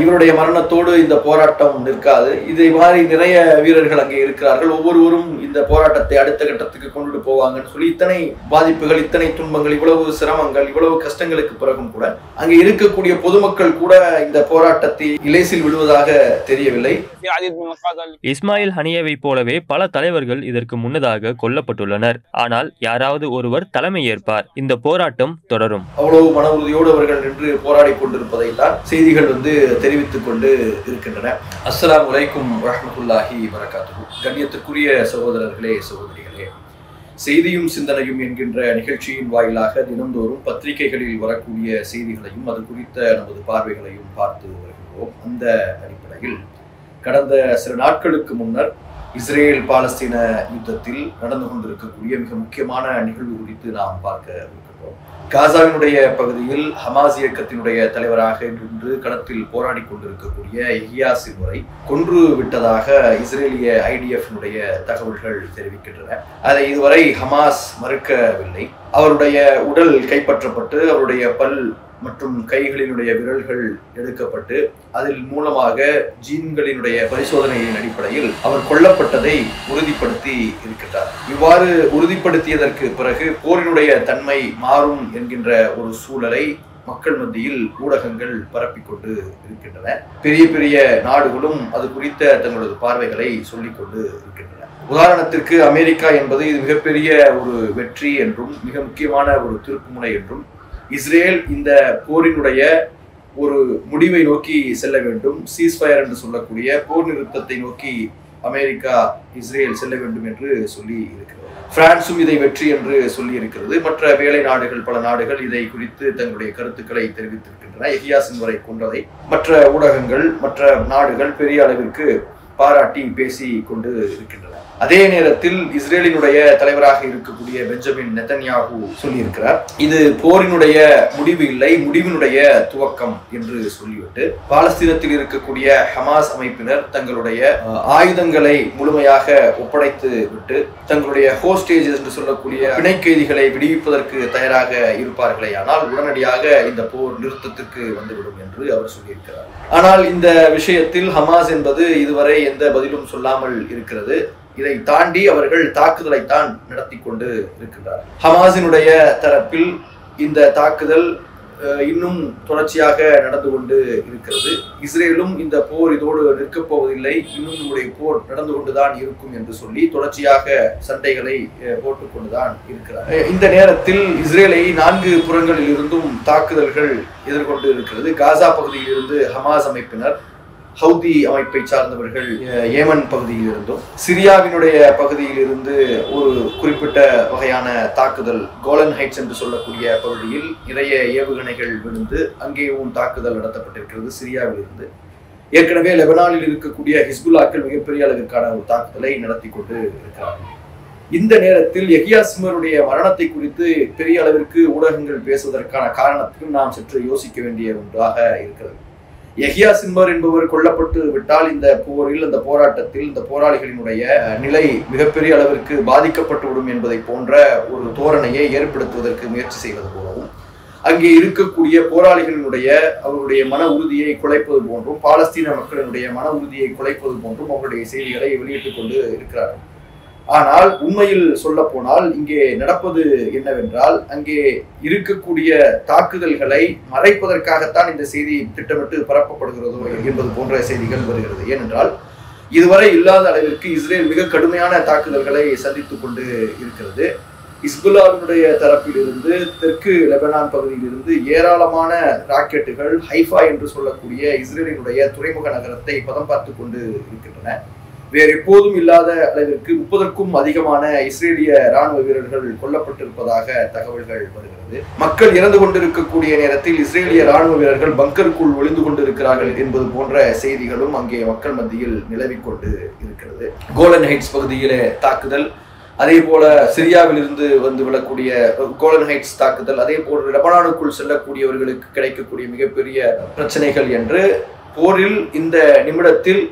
இவருடைய மரணத்தோடு இந்த போராட்டம் நிற்காது இதை மாதிரி நிறைய வீரர்கள் அங்கே இருக்கிறார்கள் ஒவ்வொருவரும் இந்த போராட்டத்தை அடுத்த கட்டத்துக்கு கொண்டுட்டு போவாங்கன்னு சொல்லி இத்தனை பாதிப்புகள் இத்தனை துன்பங்கள் இவ்வளவு சிரமங்கள் இவ்வளவு கஷ்டங்களுக்கு பிறகும் கூட அங்கே இருக்கக்கூடிய பொதுமக்கள் கூட இந்த போராட்டத்தை இலேசில் விடுவதாக தெரியவில்லை في عديد من القادة இஸ்மாயில் ஹனியவை போலவே பல தலைவர்கள் இதற்கு முன்னதாக கொல்லப்பட்டுள்ளனர் ஆனால் யாராவது ஒருவர் தலைமை ஏற்பார் இந்த போராட்டம் தொடரும் அவ்வளவு மன உறுதியோடு அவர்கள் நின்று போராடி கொண்டிருப்பதை தான் செய்திகள் வந்து தெரிவித்துக் கொண்டு இருக்கின்றன அஸ்ஸலாமு அலைக்கும் வரஹ்மத்துல்லாஹி வரகாத்துஹு கண்ணியத்துக்குரிய சகோதரர்களே சகோதரிகளே செய்தியும் சிந்தனையும் என்கின்ற நிகழ்ச்சியின் வாயிலாக தினந்தோறும் பத்திரிகைகளில் வரக்கூடிய செய்திகளையும் அது குறித்த நமது பார்வைகளையும் பார்த்து வருகிறோம் அந்த அடிப்படையில் கடந்த சில நாட்களுக்கு முன்னர் இஸ்ரேல் பாலஸ்தீன யுத்தத்தில் நடந்து கொண்டிருக்கக்கூடிய மிக முக்கியமான நிகழ்வு குறித்து நாம் பார்க்க இருக்கின்றோம் காசாவினுடைய பகுதியில் ஹமாஸ் இயக்கத்தினுடைய தலைவராக இன்று களத்தில் போராடி கொண்டிருக்கக்கூடிய இஹியா சின்வரை கொன்று விட்டதாக இஸ்ரேலிய ஐடிஎஃப்னுடைய தகவல்கள் தெரிவிக்கின்றன அதை இதுவரை ஹமாஸ் மறுக்கவில்லை அவருடைய உடல் கைப்பற்றப்பட்டு அவருடைய பல் மற்றும் கைகளினுடைய விரல்கள் எடுக்கப்பட்டு அதில் மூலமாக ஜீன்களினுடைய பரிசோதனையின் அடிப்படையில் அவர் கொல்லப்பட்டதை உறுதிப்படுத்தி இருக்கின்றார் இவ்வாறு உறுதிப்படுத்தியதற்கு பிறகு போரினுடைய தன்மை மாறும் என்கின்ற ஒரு சூழலை மக்கள் மத்தியில் ஊடகங்கள் பரப்பிக்கொண்டு இருக்கின்றன பெரிய பெரிய நாடுகளும் அது குறித்த தங்களது பார்வைகளை சொல்லிக் கொண்டு இருக்கின்றன உதாரணத்திற்கு அமெரிக்கா என்பது இது மிகப்பெரிய ஒரு வெற்றி என்றும் மிக முக்கியமான ஒரு திருப்புமுனை என்றும் இஸ்ரேல் இந்த போரினுடைய ஒரு முடிவை நோக்கி செல்ல வேண்டும் சீஸ்ஃபயர் என்று சொல்லக்கூடிய போர் நிறுத்தத்தை நோக்கி அமெரிக்கா இஸ்ரேல் செல்ல வேண்டும் என்று சொல்லி இருக்கிறது பிரான்சும் இதை வெற்றி என்று சொல்லி இருக்கிறது மற்ற வேலை நாடுகள் பல நாடுகள் இதை குறித்து தங்களுடைய கருத்துக்களை தெரிவித்திருக்கின்றன எஹியாசின் வரை கொண்டதை மற்ற ஊடகங்கள் மற்ற நாடுகள் பெரிய அளவிற்கு பாராட்டி பேசி கொண்டு இருக்கின்றன அதே நேரத்தில் இஸ்ரேலினுடைய தலைவராக இருக்கக்கூடிய பெஞ்சமின் நெத்தன்யாகு சொல்லியிருக்கிறார் இது போரினுடைய முடிவு இல்லை முடிவினுடைய துவக்கம் என்று சொல்லிவிட்டு பாலஸ்தீனத்தில் இருக்கக்கூடிய ஹமாஸ் அமைப்பினர் தங்களுடைய அஹ், ஆயுதங்களை முழுமையாக ஒப்படைத்து விட்டு தங்களுடைய ஹோஸ்டேஜஸ் என்று சொல்லக்கூடிய பிணை கைதிகளை விடுவிப்பதற்கு தயாராக இருப்பார்களே ஆனால் உடனடியாக இந்த போர் நிறுத்தத்திற்கு வந்துவிடும் என்று அவர் சொல்லியிருக்கிறார் ஆனால் இந்த விஷயத்தில் ஹமாஸ் என்பது இதுவரை எந்த பதிலும் சொல்லாமல் இருக்கிறது இதை தாண்டி அவர்கள் தாக்குதலைத்தான் நடத்தி கொண்டு இருக்கின்றார் ஹமாஸினுடைய தரப்பில் இந்த தாக்குதல் அஹ், இன்னும் தொடர்ச்சியாக நடந்து கொண்டு இருக்கிறது இஸ்ரேலும் இந்த போர் இதோடு நிற்கப் போவதில்லை இன்னும் நம்முடைய போர் நடந்து கொண்டுதான் இருக்கும் என்று சொல்லி தொடர்ச்சியாக சண்டைகளை அஹ், போட்டுக்கொண்டுதான் இருக்கிறார் அஹ், இந்த நேரத்தில் இஸ்ரேலை நான்கு புறங்களில் இருந்தும் தாக்குதல்கள் எதிர்கொண்டு இருக்கிறது காசா பகுதியில் இருந்து ஹமாஸ் அமைப்பினர் ஹவுதி அமைப்பை சார்ந்தவர்கள் அஹ், ஏமன் பகுதியில் இருந்தும் சிரியாவினுடைய பகுதியில் இருந்து ஒரு குறிப்பிட்ட வகையான தாக்குதல் கோலன் ஹைட்ஸ் என்று சொல்லக்கூடிய பகுதியில் நிறைய ஏவுகணைகள் விழுந்து அங்கேயும் தாக்குதல் நடத்தப்பட்டிருக்கிறது சிரியாவில் இருந்து ஏற்கனவே லெபனானில் இருக்கக்கூடிய ஹிஸ்புல்லாக்கள் மிகப்பெரிய அளவிற்கான ஒரு தாக்குதலை நடத்தி கொண்டு இருக்கிறார்கள் இந்த நேரத்தில் எஹியா சிம்மருடைய மரணத்தை குறித்து பெரிய அளவிற்கு ஊடகங்கள் பேசுவதற்கான காரணத்தையும் நாம் சற்று யோசிக்க வேண்டிய ஒன்றாக இருக்கிறது எஹியா சிம்மர் என்பவர் கொல்லப்பட்டு விட்டால் இந்த போரில் அந்த போராட்டத்தில் இந்த போராளிகளினுடைய நிலை மிகப்பெரிய அளவிற்கு பாதிக்கப்பட்டு விடும் என்பதை போன்ற ஒரு தோரணையை ஏற்படுத்துவதற்கு முயற்சி செய்வது போலவும் அங்கே இருக்கக்கூடிய போராளிகளினுடைய அவருடைய மன உறுதியை குலைப்பது போன்றும் பாலஸ்தீன மக்களினுடைய மன உறுதியை குலைப்பது போன்றும் அவருடைய செய்திகளை வெளியிட்டுக் கொண்டு இருக்கிறார்கள் ஆனால் உண்மையில் சொல்ல போனால் இங்கே நடப்பது என்னவென்றால் அங்கே இருக்கக்கூடிய தாக்குதல்களை மறைப்பதற்காகத்தான் இந்த செய்தி திட்டமிட்டு பரப்பப்படுகிறதோ என்பது போன்ற செய்திகள் வருகிறது ஏனென்றால் இதுவரை இல்லாத அளவிற்கு இஸ்ரேல் மிக கடுமையான தாக்குதல்களை சந்தித்துக் கொண்டு இருக்கிறது இஸ்புல்லாவினுடைய தரப்பிலிருந்து தெற்கு லெபனான் பகுதியிலிருந்து ஏராளமான ராக்கெட்டுகள் ஹைஃபா என்று சொல்லக்கூடிய இஸ்ரேலினுடைய துறைமுக நகரத்தை பதம் பார்த்து கொண்டு இருக்கின்றன வேறு எப்போதும் இல்லாத அளவிற்கு முப்பதற்கும் அதிகமான இஸ்ரேலிய ராணுவ வீரர்கள் கொல்லப்பட்டிருப்பதாக தகவல்கள் வருகிறது மக்கள் இறந்து கொண்டிருக்கக்கூடிய நேரத்தில் இஸ்ரேலிய ராணுவ வீரர்கள் பங்கருக்குள் ஒளிந்து கொண்டிருக்கிறார்கள் என்பது போன்ற செய்திகளும் அங்கே மக்கள் மத்தியில் நிலவிக் கொண்டு இருக்கிறது கோலன் ஹைட்ஸ் பகுதியிலே தாக்குதல் அதே போல சிரியாவில் இருந்து வந்து விடக்கூடிய கோலன் ஹைட்ஸ் தாக்குதல் அதே போல லெபனானுக்குள் செல்லக்கூடியவர்களுக்கு கிடைக்கக்கூடிய மிகப்பெரிய பிரச்சனைகள் என்று போரில் இந்த நிமிடத்தில்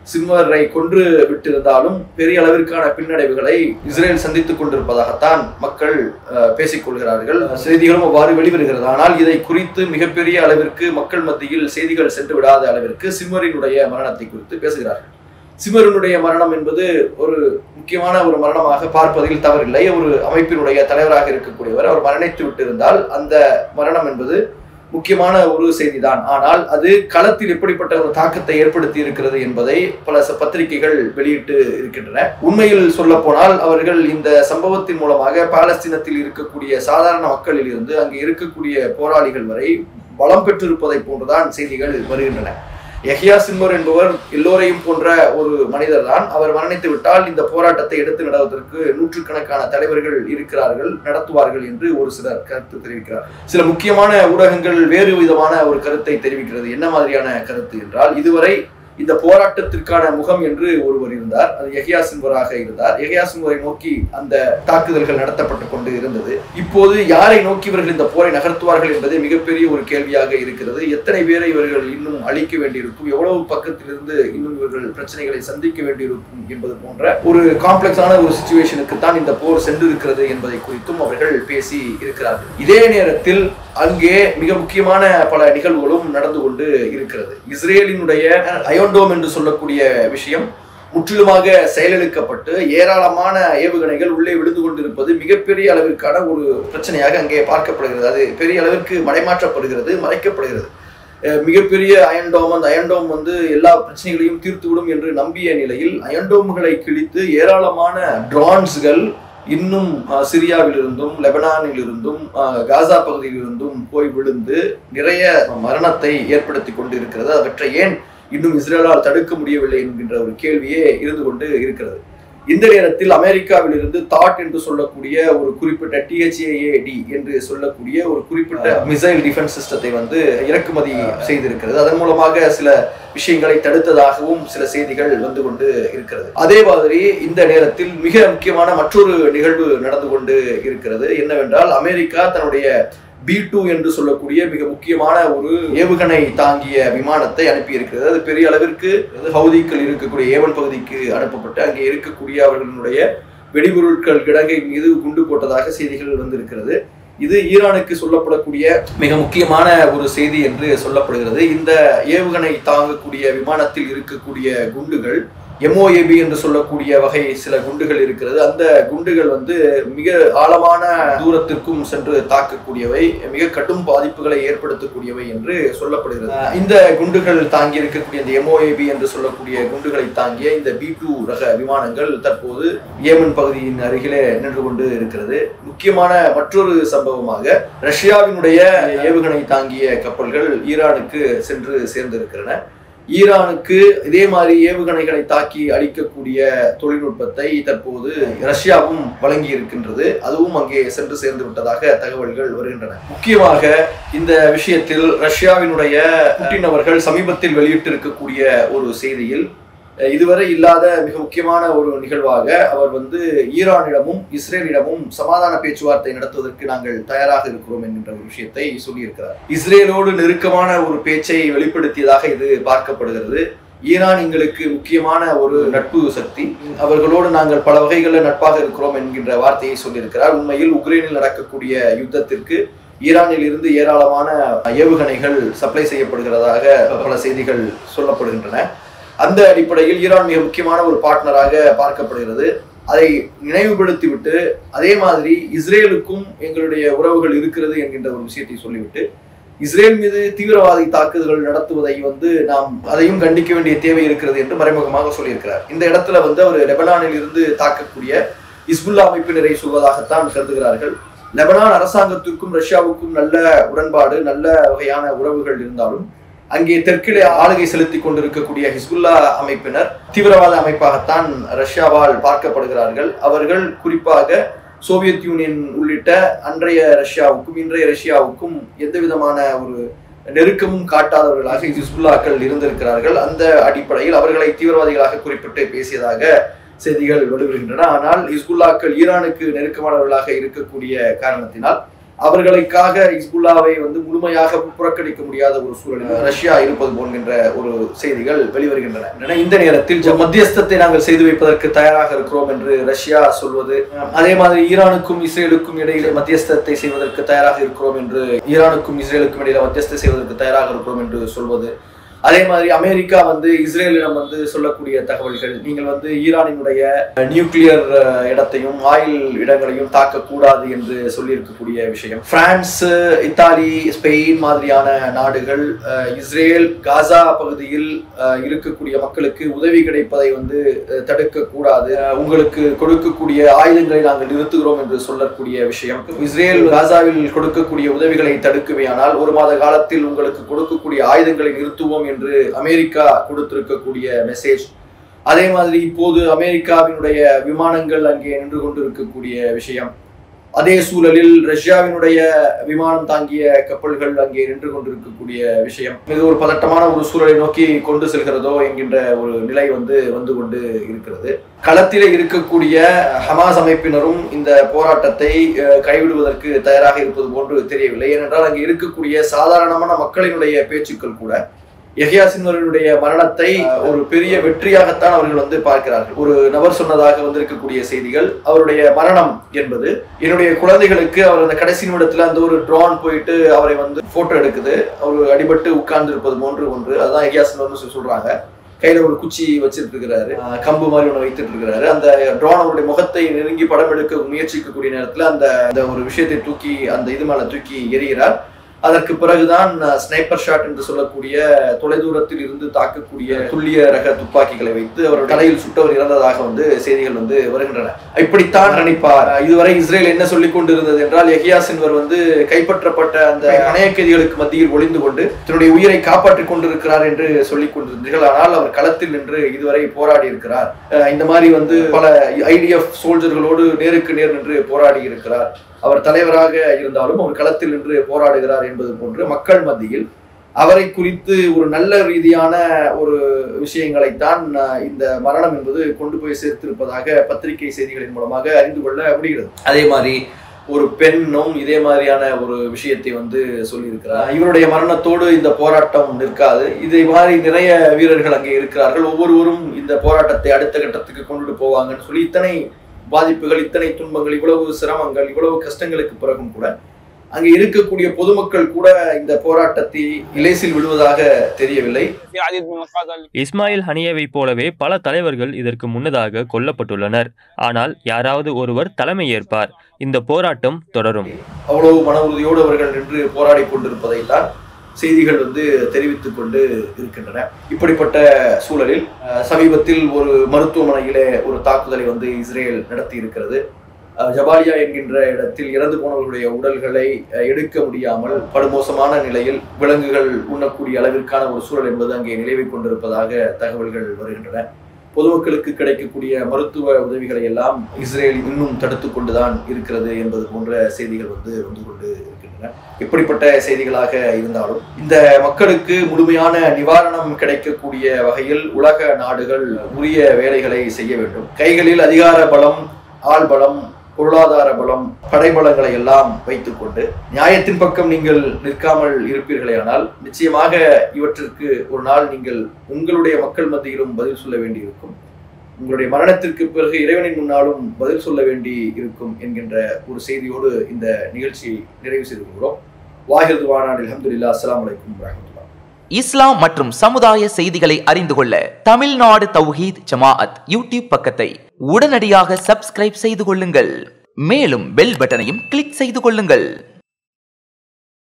சிம்மரை கொன்று விட்டிருந்தாலும் பெரிய அளவிற்கான பின்னடைவுகளை இஸ்ரேல் சந்தித்துக் கொண்டிருப்பதாகத்தான் மக்கள் அஹ், பேசிக் கொள்கிறார்கள் செய்திகளும் அவ்வாறு வெளிவருகிறது ஆனால் இதை குறித்து மிகப்பெரிய அளவிற்கு மக்கள் மத்தியில் செய்திகள் சென்று விடாத அளவிற்கு சிம்மரினுடைய மரணத்தை குறித்து பேசுகிறார்கள் சிம்மரனுடைய மரணம் என்பது ஒரு முக்கியமான ஒரு மரணமாக பார்ப்பதில் தவறில்லை ஒரு அமைப்பினுடைய தலைவராக இருக்கக்கூடியவர் அவர் மரணித்து விட்டிருந்தால் அந்த மரணம் என்பது முக்கியமான ஒரு செய்திதான் ஆனால் அது களத்தில் எப்படிப்பட்ட ஒரு தாக்கத்தை ஏற்படுத்தி இருக்கிறது என்பதை பல ச- பத்திரிகைகள் வெளியிட்டு இருக்கின்றன உண்மையில் சொல்ல போனால் அவர்கள் இந்த சம்பவத்தின் மூலமாக பாலஸ்தீனத்தில் இருக்கக்கூடிய சாதாரண மக்களில் இருந்து அங்கே இருக்கக்கூடிய போராளிகள் வரை பலம் பெற்றிருப்பதை போன்றுதான் செய்திகள் வருகின்றன யஹ்யா சிம்மர் என்பவர் எல்லோரையும் போன்ற ஒரு மனிதர் தான் அவர் மரணித்து விட்டால் இந்த போராட்டத்தை எடுத்து நடவதற்கு நூற்றுக்கணக்கான தலைவர்கள் இருக்கிறார்கள் நடத்துவார்கள் என்று ஒரு சிலர் கருத்து தெரிவிக்கிறார் சில முக்கியமான ஊடகங்கள் வேறு விதமான ஒரு கருத்தை தெரிவிக்கிறது என்ன மாதிரியான கருத்து என்றால் இதுவரை இந்த போராட்டத்திற்கான முகம் என்று ஒருவர் இருந்தார் அது யஹ்யா சிம்பராக இருந்தார் யஹ்யா சிம்பரை நோக்கி அந்த தாக்குதல்கள் நடத்தப்பட்டு கொண்டு இருந்தது இப்போது யாரை நோக்கி இவர்கள் இந்த போரை நகர்த்துவார்கள் என்பதே மிகப்பெரிய ஒரு கேள்வியாக இருக்கிறது எத்தனை பேரை இவர்கள் இன்னும் அழிக்க வேண்டியிருக்கும் எவ்வளவு பக்கத்திலிருந்து இன்னும் இவர்கள் பிரச்சனைகளை சந்திக்க வேண்டியிருக்கும் என்பது போன்ற ஒரு காம்ப்ளெக்ஸான ஒரு சுச்சுவேஷனுக்கு தான் இந்த போர் சென்றிருக்கிறது என்பதை குறித்தும் அவர்கள் பேசி இருக்கிறார்கள் இதே நேரத்தில் அங்கே மிக முக்கியமான பல நிகழ்வுகளும் நடந்து கொண்டு இருக்கிறது இஸ்ரேலினுடைய அயோண்டோம் என்று சொல்லக்கூடிய விஷயம் முற்றிலுமாக செயலிழக்கப்பட்டு ஏராளமான ஏவுகணைகள் உள்ளே விழுந்து கொண்டிருப்பது மிகப்பெரிய அளவிற்கான ஒரு பிரச்சனையாக அங்கே பார்க்கப்படுகிறது அது பெரிய அளவிற்கு மடைமாற்றப்படுகிறது மறைக்கப்படுகிறது அஹ் மிகப்பெரிய அயன்டோம் அந்த அயன்டோம் வந்து எல்லா பிரச்சனைகளையும் தீர்த்துவிடும் என்று நம்பிய நிலையில் அயன்டோம்களை கிழித்து ஏராளமான ட்ரான்ஸ்கள் இன்னும் அஹ், சிரியாவிலிருந்தும் லெபனானில் இருந்தும் அஹ், காசா பகுதியில் இருந்தும் போய் விழுந்து நிறைய மரணத்தை ஏற்படுத்தி கொண்டு இருக்கிறது அவற்றை ஏன் இன்னும் இஸ்ரேலால் தடுக்க முடியவில்லை என்கின்ற ஒரு கேள்வியே இருந்து கொண்டு இருக்கிறது இந்த நேரத்தில் அமெரிக்காவில் இருந்து தாட் என்று சொல்லக்கூடிய ஒரு குறிப்பிட்ட டிஹெச்ஏஏடி என்று சொல்லக்கூடிய ஒரு குறிப்பிட்ட மிசைல் டிஃபென்ஸ் சிஸ்டத்தை வந்து இறக்குமதி செய்திருக்கிறது அதன் மூலமாக சில விஷயங்களை தடுத்ததாகவும் சில செய்திகள் வந்து கொண்டு இருக்கிறது அதே மாதிரி இந்த நேரத்தில் மிக முக்கியமான மற்றொரு நிகழ்வு நடந்து கொண்டு இருக்கிறது என்னவென்றால் அமெரிக்கா தன்னுடைய பி டூ என்று சொல்லக்கூடிய மிக முக்கியமான ஒரு ஏவுகணை தாங்கிய விமானத்தை அனுப்பி இருக்கிறது அது பெரிய அளவிற்கு அது ஹவுதிக்கள் இருக்கக்கூடிய ஏவன் பகுதிக்கு அனுப்பப்பட்டு அங்கே இருக்கக்கூடிய அவர்களுடைய வெடிபொருட்கள் கிடங்கை மீது குண்டு போட்டதாக செய்திகள் வந்திருக்கிறது இது ஈரானுக்கு சொல்லப்படக்கூடிய மிக முக்கியமான ஒரு செய்தி என்று சொல்லப்படுகிறது இந்த ஏவுகணை தாங்கக்கூடிய விமானத்தில் இருக்கக்கூடிய குண்டுகள் எம்ஓஏபி என்று சொல்லக்கூடிய வகை சில குண்டுகள் இருக்கிறது அந்த குண்டுகள் வந்து மிக ஆழமான தூரத்திற்கும் சென்று தாக்கக்கூடியவை மிக கடும் பாதிப்புகளை ஏற்படுத்தக்கூடியவை என்று சொல்லப்படுகிறது அஹ் இந்த குண்டுகள் தாங்கி இருக்கக்கூடிய இந்த எம்ஓஏபி என்று சொல்லக்கூடிய குண்டுகளை தாங்கிய இந்த பி டூ ரக விமானங்கள் தற்போது ஏமன் பகுதியின் அருகிலே நின்று கொண்டு இருக்கிறது முக்கியமான மற்றொரு சம்பவமாக ரஷ்யாவினுடைய ஏவுகணை தாங்கிய கப்பல்கள் ஈரானுக்கு சென்று சேர்ந்திருக்கின்றன ஈரானுக்கு இதே மாதிரி ஏவுகணைகளை தாக்கி அழிக்கக்கூடிய தொழில்நுட்பத்தை தற்போது ரஷ்யாவும் வழங்கி இருக்கின்றது அதுவும் அங்கே சென்று சேர்ந்து விட்டதாக தகவல்கள் வருகின்றன முக்கியமாக இந்த விஷயத்தில் ரஷ்யாவினுடைய புட்டின் அவர்கள் சமீபத்தில் வெளியிட்டிருக்கக்கூடிய ஒரு செய்தியில் அஹ், இதுவரை இல்லாத மிக முக்கியமான ஒரு நிகழ்வாக அவர் வந்து ஈரானிடமும் இஸ்ரேலிடமும் சமாதான பேச்சுவார்த்தை நடத்துவதற்கு நாங்கள் தயாராக இருக்கிறோம் என்கின்ற ஒரு விஷயத்தை சொல்லியிருக்கிறார் இஸ்ரேலோடு நெருக்கமான ஒரு பேச்சை வெளிப்படுத்தியதாக இது பார்க்கப்படுகிறது ஈரான் எங்களுக்கு முக்கியமான ஒரு நட்பு சக்தி அவர்களோடு நாங்கள் பல வகைகளில் நட்பாக இருக்கிறோம் என்கின்ற வார்த்தையை சொல்லியிருக்கிறார் உண்மையில் உக்ரைனில் நடக்கக்கூடிய யுத்தத்திற்கு ஈரானில் இருந்து ஏராளமான ஏவுகணைகள் சப்ளை செய்யப்படுகிறதாக பல செய்திகள் சொல்லப்படுகின்றன அந்த அடிப்படையில் ஈரான் மிக முக்கியமான ஒரு பார்ட்னராக பார்க்கப்படுகிறது அதை நினைவுபடுத்திவிட்டு அதே மாதிரி இஸ்ரேலுக்கும் எங்களுடைய உறவுகள் இருக்கிறது என்கின்ற ஒரு விஷயத்தை சொல்லிவிட்டு இஸ்ரேல் மீது தீவிரவாதி தாக்குதல்கள் நடத்துவதை வந்து நாம் அதையும் கண்டிக்க வேண்டிய தேவை இருக்கிறது என்று மறைமுகமாக சொல்லியிருக்கிறார் இந்த இடத்துல வந்து அவர் லெபனானில் இருந்து தாக்கக்கூடிய இஸ்புல்லா அமைப்பினரை சொல்வதாகத்தான் கருதுகிறார்கள் லெபனான் அரசாங்கத்திற்கும் ரஷ்யாவுக்கும் நல்ல உடன்பாடு நல்ல வகையான உறவுகள் இருந்தாலும் அங்கே தெற்கிலே ஆளுகை செலுத்தி கொண்டிருக்கக்கூடிய ஹிஸ்புல்லா அமைப்பினர் தீவிரவாத அமைப்பாகத்தான் ரஷ்யாவால் பார்க்கப்படுகிறார்கள் அவர்கள் குறிப்பாக சோவியத் யூனியன் உள்ளிட்ட அன்றைய ரஷ்யாவுக்கும் இன்றைய ரஷ்யாவுக்கும் எந்த விதமான ஒரு நெருக்கமும் காட்டாதவர்களாக ஹிஸ்புல்லாக்கள் இருந்திருக்கிறார்கள் அந்த அடிப்படையில் அவர்களை தீவிரவாதிகளாக குறிப்பிட்டு பேசியதாக செய்திகள் வெளிவருகின்றன ஆனால் ஹிஸ்புல்லாக்கள் ஈரானுக்கு நெருக்கமானவர்களாக இருக்கக்கூடிய காரணத்தினால் அவர்களுக்காக இஸ்புல்லாவை வந்து முழுமையாக புறக்கணிக்க முடியாத ஒரு சூழலில் ரஷ்யா இருப்பது போன்கின்ற ஒரு செய்திகள் வெளிவருகின்றன என இந்த நேரத்தில் ஜ- மத்தியஸ்தத்தை நாங்கள் செய்து வைப்பதற்கு தயாராக இருக்கிறோம் என்று ரஷ்யா சொல்வது அதே மாதிரி ஈரானுக்கும் இஸ்ரேலுக்கும் இடையிலே மத்தியஸ்தத்தை செய்வதற்கு தயாராக இருக்கிறோம் என்று ஈரானுக்கும் இஸ்ரேலுக்கும் இடையில மத்தியஸ்தை செய்வதற்கு தயாராக இருக்கிறோம் என்று சொல்வது அதே மாதிரி அமெரிக்கா வந்து இஸ்ரேலிடம் வந்து சொல்லக்கூடிய தகவல்கள் நீங்கள் வந்து ஈரானினுடைய நியூக்ளியர் அஹ், இடத்தையும் ஆயில் இடங்களையும் தாக்கக்கூடாது என்று சொல்லியிருக்கக்கூடிய விஷயம் பிரான்ஸ் இத்தாலி ஸ்பெயின் மாதிரியான நாடுகள் அஹ், இஸ்ரேல் காசா பகுதியில் அஹ், இருக்கக்கூடிய மக்களுக்கு உதவி கிடைப்பதை வந்து அஹ், தடுக்கக்கூடாது அஹ், உங்களுக்கு கொடுக்கக்கூடிய ஆயுதங்களை நாங்கள் நிறுத்துகிறோம் என்று சொல்லக்கூடிய விஷயம் இஸ்ரேல் காசாவில் கொடுக்கக்கூடிய உதவிகளை தடுக்குமையானால் ஒரு மாத காலத்தில் உங்களுக்கு கொடுக்கக்கூடிய ஆயுதங்களை நிறுத்துவோம் என்று அமெரிக்கா கொடுத்திருக்கக்கூடிய மெசேஜ் அதே மாதிரி இப்போது அமெரிக்காவினுடைய விமானங்கள் அங்கே நின்று கொண்டிருக்கக்கூடிய விஷயம் அதே சூழலில் ரஷ்யாவினுடைய விமானம் தாங்கிய கப்பல்கள் அங்கே நின்று கொண்டிருக்கக்கூடிய விஷயம் இது ஒரு பதட்டமான ஒரு சூழலை நோக்கி கொண்டு செல்கிறதோ என்கின்ற ஒரு நிலை வந்து வந்து கொண்டு இருக்கிறது களத்திலே இருக்கக்கூடிய ஹமாஸ் அமைப்பினரும் இந்த போராட்டத்தை அஹ், கைவிடுவதற்கு தயாராக இருப்பது போன்று தெரியவில்லை ஏனென்றால் அங்கே இருக்கக்கூடிய சாதாரணமான மக்களினுடைய பேச்சுக்கள் கூட யஹ்யா சின்வருடைய மரணத்தை அஹ், ஒரு பெரிய வெற்றியாகத்தான் அவர்கள் வந்து பார்க்கிறார்கள் ஒரு நபர் சொன்னதாக வந்திருக்கக்கூடிய செய்திகள் அவருடைய மரணம் என்பது என்னுடைய குழந்தைகளுக்கு அவர் அந்த கடைசி நிமிடத்துல அந்த ஒரு ட்ரோன் போயிட்டு அவரை வந்து போட்டோ எடுக்குது அவர் அடிபட்டு உட்கார்ந்து இருப்பது போன்று ஒன்று அதுதான் யஹ்யா சின்வர்னு சொல்லி சொல்றாங்க கையில ஒரு குச்சி வச்சிட்டு இருக்கிறாரு அஹ், கம்பு மாதிரி ஒன்று வைத்துட்டு இருக்கிறாரு அந்த ட்ரோன் அவருடைய முகத்தை நெருங்கி படம் எடுக்க முயற்சிக்கக்கூடிய நேரத்துல அந்த அந்த ஒரு விஷயத்தை தூக்கி அந்த இது மேல தூக்கி எறிகிறார் அதற்கு பிறகுதான் ஸ்னைப்பர் ஷாட் என்று சொல்லக்கூடிய தொலைதூரத்தில் இருந்து தாக்கக்கூடிய துல்லிய ரக துப்பாக்கிகளை வைத்து அவர் தலையில் சுட்டவர் இறந்ததாக வந்து செய்திகள் வந்து வருகின்றன இப்படித்தான் நினைப்பார் இதுவரை இஸ்ரேல் என்ன சொல்லிக் கொண்டிருந்தது என்றால் எஹியா சின்வர் வந்து கைப்பற்றப்பட்ட அந்த பணைய கைதிகளுக்கு மத்தியில் ஒளிந்து கொண்டு தன்னுடைய உயிரை காப்பாற்றிக் கொண்டிருக்கிறார் என்று சொல்லிக் கொண்டிருந்தீர்கள் ஆனால் அவர் களத்தில் நின்று இதுவரை போராடி இருக்கிறார் அஹ் இந்த மாதிரி வந்து பல ஐடிஎஃப் சோல்ஜர்களோடு நேருக்கு நேர் நின்று போராடி இருக்கிறார் அவர் தலைவராக இருந்தாலும் அவர் களத்தில் நின்று போராடுகிறார் என்பது போன்று மக்கள் மத்தியில் அவரை குறித்து ஒரு நல்ல ரீதியான ஒரு விஷயங்களைத்தான் அஹ், இந்த மரணம் என்பது கொண்டு போய் சேர்த்திருப்பதாக பத்திரிகை செய்திகளின் மூலமாக அறிந்து கொள்ள முடிகிறது அதே மாதிரி ஒரு பெண்ணும் இதே மாதிரியான ஒரு விஷயத்தை வந்து சொல்லியிருக்கிறார் இவருடைய மரணத்தோடு இந்த போராட்டம் நிற்காது இதை மாதிரி நிறைய வீரர்கள் அங்கே இருக்கிறார்கள் ஒவ்வொருவரும் இந்த போராட்டத்தை அடுத்த கட்டத்துக்கு கொண்டுட்டு போவாங்கன்னு சொல்லி இத்தனை பாதிப்புகள் இத்தனை துன்பங்கள் இவ்வளவு சிரமங்கள் இவ்வளவு கஷ்டங்களுக்கு பிறகும் கூட அங்கே இருக்கக்கூடிய பொதுமக்கள் கூட இந்த போராட்டத்தை இலேசில் விடுவதாக தெரியவில்லை في عديد من القادة இஸ்மாயில் ஹனியேவைப் போலவே பல தலைவர்கள் இதற்கு முன்னதாக கொல்லப்பட்டுள்ளனர் ஆனால் யாராவது ஒருவர் தலைமை ஏற்பார் இந்த போராட்டம் தொடரும் அவ்வளவு மன உறுதியோடு அவர்கள் நின்று போராடி கொண்டிருப்பதை தான் செய்திகள் வந்து தெரிவித்துக் கொண்டு இருக்கின்றன இப்படிப்பட்ட சூழலில் அஹ், சமீபத்தில் ஒரு மருத்துவமனையிலே ஒரு தாக்குதலை வந்து இஸ்ரேல் நடத்தி இருக்கிறது அஹ், ஜபாலியா என்கின்ற இடத்தில் இறந்து போனவர்களுடைய உடல்களை அஹ், எடுக்க முடியாமல் படுமோசமான நிலையில் விலங்குகள் உண்ணக்கூடிய அளவிற்கான ஒரு சூழல் என்பது அங்கே நிலவிக் கொண்டிருப்பதாக தகவல்கள் வருகின்றன பொதுமக்களுக்கு கிடைக்கக்கூடிய மருத்துவ உதவிகளை எல்லாம் இஸ்ரேல் இன்னும் தடுத்து கொண்டுதான் இருக்கிறது என்பது போன்ற செய்திகள் வந்து வந்து கொண்டு இருக்கின்றன இப்படிப்பட்ட செய்திகளாக இருந்தாலும் இந்த மக்களுக்கு முழுமையான நிவாரணம் கிடைக்கக்கூடிய வகையில் உலக நாடுகள் உரிய வேலைகளை செய்ய வேண்டும் கைகளில் அதிகார பலம் ஆள் பலம் பொருளாதார பலம் படைபலங்களை எல்லாம் வைத்துக்கொண்டு நியாயத்தின் பக்கம் நீங்கள் நிற்காமல் இருப்பீர்களேயானால் நிச்சயமாக இவற்றிற்கு ஒரு நாள் நீங்கள் உங்களுடைய மக்கள் மத்தியிலும் பதில் சொல்ல வேண்டியிருக்கும் உங்களுடைய மரணத்திற்கு பிறகு இறைவனின் முன்னாலும் பதில் சொல்ல வேண்டி இருக்கும் என்கின்ற ஒரு செய்தியோடு இந்த நிகழ்ச்சியை நிறைவு செய்து கொள்கிறோம் வாஹிர் வானாடு அலமதுல்லா அஸ்லாம் வலைக்கம் வரமத்துல்லா இஸ்லாம் மற்றும் சமுதாய செய்திகளை அறிந்து கொள்ள தமிழ்நாடு தௌஹீத் ஜமாஅத் யூடியூப் பக்கத்தை உடனடியாக சப்ஸ்கிரைப் செய்து கொள்ளுங்கள் மேலும் பெல் பட்டனையும் கிளிக் செய்து கொள்ளுங்கள்